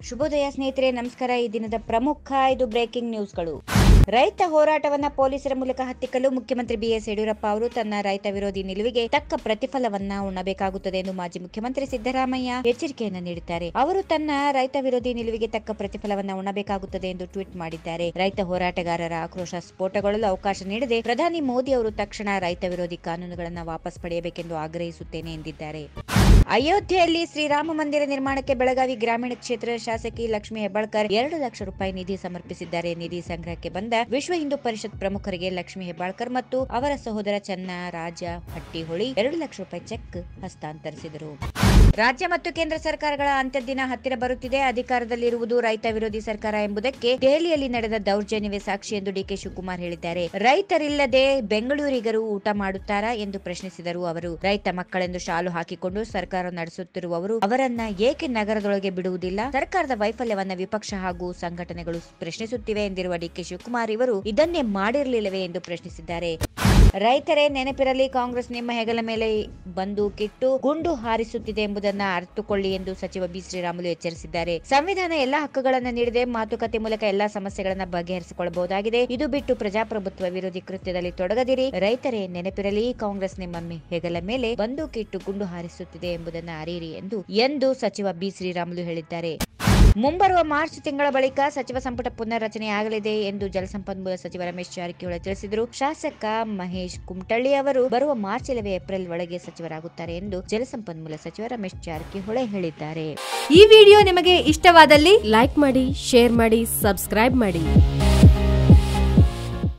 ಶುಭೋದಯ ಸ್ನೇಹಿತರೆ ನಮಸ್ಕಾರ ಈ ದಿನದ ಪ್ರಮುಖ ಐದು ಬ್ರೇಕಿಂಗ್ ನ್ಯೂಸ್ಗಳು ರೈತ ಹೋರಾಟವನ್ನ ಪೊಲೀಸರ ಮೂಲಕ ಹತ್ತಿಕ್ಕಲು ಮುಖ್ಯಮಂತ್ರಿ ಬಿಎಸ್ ಯಡಿಯೂರಪ್ಪ ಅವರು ತನ್ನ ರೈತ ವಿರೋಧಿ ನಿಲುವಿಗೆ ತಕ್ಕ ಪ್ರತಿಫಲವನ್ನ ಉಣ್ಣಬೇಕಾಗುತ್ತದೆ ಎಂದು ಮಾಜಿ ಮುಖ್ಯಮಂತ್ರಿ ಸಿದ್ದರಾಮಯ್ಯ ಎಚ್ಚರಿಕೆಯನ್ನ ನೀಡಿದ್ದಾರೆ ಅವರು ತನ್ನ ರೈತ ವಿರೋಧಿ ನಿಲುವಿಗೆ ತಕ್ಕ ಪ್ರತಿಫಲವನ್ನ ಉಣ್ಣಬೇಕಾಗುತ್ತದೆ ಎಂದು ಟ್ವೀಟ್ ಮಾಡಿದ್ದಾರೆ ರೈತ ಹೋರಾಟಗಾರರ ಆಕ್ರೋಶ ಸ್ಫೋಟಗೊಳ್ಳಲು ಅವಕಾಶ ನೀಡದೆ ಪ್ರಧಾನಿ ಮೋದಿ ಅವರು ತಕ್ಷಣ ರೈತ ವಿರೋಧಿ ಕಾನೂನುಗಳನ್ನು ವಾಪಸ್ ಪಡೆಯಬೇಕೆಂದು ಆಗ್ರಹಿಸುತ್ತೇನೆ ಎಂದಿದ್ದಾರೆ ಅಯೋಧ್ಯೆಯಲ್ಲಿ ಶ್ರೀರಾಮ ಮಂದಿರ ನಿರ್ಮಾಣಕ್ಕೆ ಬೆಳಗಾವಿ ಗ್ರಾಮೀಣ ಕ್ಷೇತ್ರ ಶಾಸಕಿ ಲಕ್ಷ್ಮಿ ಹೆಬ್ಬಾಳ್ಕರ್ ಎರಡು ಲಕ್ಷ ರೂಪಾಯಿ ನಿಧಿ ಸಮರ್ಪಿಸಿದ್ದಾರೆ ನಿಧಿ ಸಂಗ್ರಹಕ್ಕೆ ಬಂದ ವಿಶ್ವ ಹಿಂದೂ ಪರಿಷತ್ ಪ್ರಮುಖರಿಗೆ ಲಕ್ಷ್ಮಿ ಹೆಬ್ಬಾಳ್ಕರ್ ಮತ್ತು ಅವರ ಸಹೋದರ ಚನ್ನ ರಾಜ ಹಟ್ಟಿಹೊಳಿ ಎರಡು ಲಕ್ಷ ರೂಪಾಯಿ ಚೆಕ್ ಹಸ್ತಾಂತರಿಸಿದರು ರಾಜ್ಯ ಮತ್ತು ಕೇಂದ್ರ ಸರ್ಕಾರಗಳ ಅಂತ್ಯದಿನ ಹತ್ತಿರ ಬರುತ್ತಿದೆ ಅಧಿಕಾರದಲ್ಲಿರುವುದು ರೈತ ವಿರೋಧಿ ಸರ್ಕಾರ ಎಂಬುದಕ್ಕೆ ದೆಹಲಿಯಲ್ಲಿ ನಡೆದ ದೌರ್ಜನ್ಯವೇ ಸಾಕ್ಷಿ ಎಂದು ಡಿಕೆ ಶಿವಕುಮಾರ್ ಹೇಳಿದ್ದಾರೆ ರೈತರಿಲ್ಲದೆ ಬೆಂಗಳೂರಿಗರು ಊಟ ಮಾಡುತ್ತಾರಾ ಎಂದು ಪ್ರಶ್ನಿಸಿದರು ಅವರು ರೈತ ಮಕ್ಕಳೆಂದು ಶಾಲು ಹಾಕಿಕೊಂಡು ಸರ್ಕಾರ ನಡೆಸುತ್ತಿರುವವರು ಅವರನ್ನ ಏಕೆ ನಗರದೊಳಗೆ ಬಿಡುವುದಿಲ್ಲ ಸರ್ಕಾರದ ವೈಫಲ್ಯವನ್ನ ವಿಪಕ್ಷ ಹಾಗೂ ಸಂಘಟನೆಗಳು ಪ್ರಶ್ನಿಸುತ್ತಿವೆ ಎಂದಿರುವ ಡಿಕೆ ಶಿವಕುಮಾರ್ ಇವರು ಇದನ್ನೇ ಮಾಡಿರಲಿಲ್ಲವೇ ಎಂದು ಪ್ರಶ್ನಿಸಿದ್ದಾರೆ ರೈತರೇ ನೆನಪಿರಲಿ ಕಾಂಗ್ರೆಸ್ ನಿಮ್ಮ ಹೆಗಲ ಮೇಲೆ ಬಂದೂಕಿಟ್ಟು ಗುಂಡು ಹಾರಿಸುತ್ತಿದೆ ಎಂಬುದನ್ನ ಅರ್ಥಕೊಳ್ಳಿ ಎಂದು ಸಚಿವ ಬಿ ಶ್ರೀರಾಮುಲು ಎಚ್ಚರಿಸಿದ್ದಾರೆ ಸಂವಿಧಾನ ಎಲ್ಲಾ ಹಕ್ಕುಗಳನ್ನು ನೀಡಿದೆ ಮಾತುಕತೆ ಮೂಲಕ ಎಲ್ಲಾ ಸಮಸ್ಯೆಗಳನ್ನ ಬಗೆಹರಿಸಿಕೊಳ್ಳಬಹುದಾಗಿದೆ ಇದು ಬಿಟ್ಟು ಪ್ರಜಾಪ್ರಭುತ್ವ ವಿರೋಧಿ ಕೃತ್ಯದಲ್ಲಿ ತೊಡಗದಿರಿ ರೈತರೇ ನೆನಪಿರಲಿ ಕಾಂಗ್ರೆಸ್ ನಿಮ್ಮ ಮೆ- ಹೆಗಲ ಮೇಲೆ ಬಂದೂಕಿಟ್ಟು ಗುಂಡು ಹಾರಿಸುತ್ತಿದೆ ಎಂಬುದನ್ನ ಅರಿಯಿರಿ ಎಂದು ಎಂದು ಸಚಿವ ಬಿ ಶ್ರೀರಾಮುಲು ಹೇಳಿದ್ದಾರೆ ಮುಂಬರುವ ಮಾರ್ಚ್ ತಿಂಗಳ ಬಳಿಕ ಸಚಿವ ಸಂಪುಟ ಪುನರ್ರಚನೆಯಾಗಲಿದೆ ಎಂದು ಜಲಸಂಪನ್ಮೂಲ ಸಚಿವ ರಮೇಶ್ ಜಾರಕಿಹೊಳಿ ತಿಳಿಸಿದರು ಶಾಸಕ ಮಹೇಶ್ ಕುಮಟಳ್ಳಿ ಅವರು ಬರುವ ಮಾರ್ಚ್ ಇಲ್ಲವೇ ಏಪ್ರಿಲ್ ಒಳಗೆ ಸಚಿವರಾಗುತ್ತಾರೆ ಎಂದು ಜಲಸಂಪನ್ಮೂಲ ಸಚಿವ ರಮೇಶ್ ಜಾರಕಿಹೊಳಿ ಹೇಳಿದ್ದಾರೆ ಈ ವಿಡಿಯೋ ನಿಮಗೆ ಇಷ್ಟವಾದಲ್ಲಿ ಲೈಕ್ ಮಾಡಿ ಶೇರ್ ಮಾಡಿ ಸಬ್ಸ್ಕ್ರೈಬ್ ಮಾಡಿ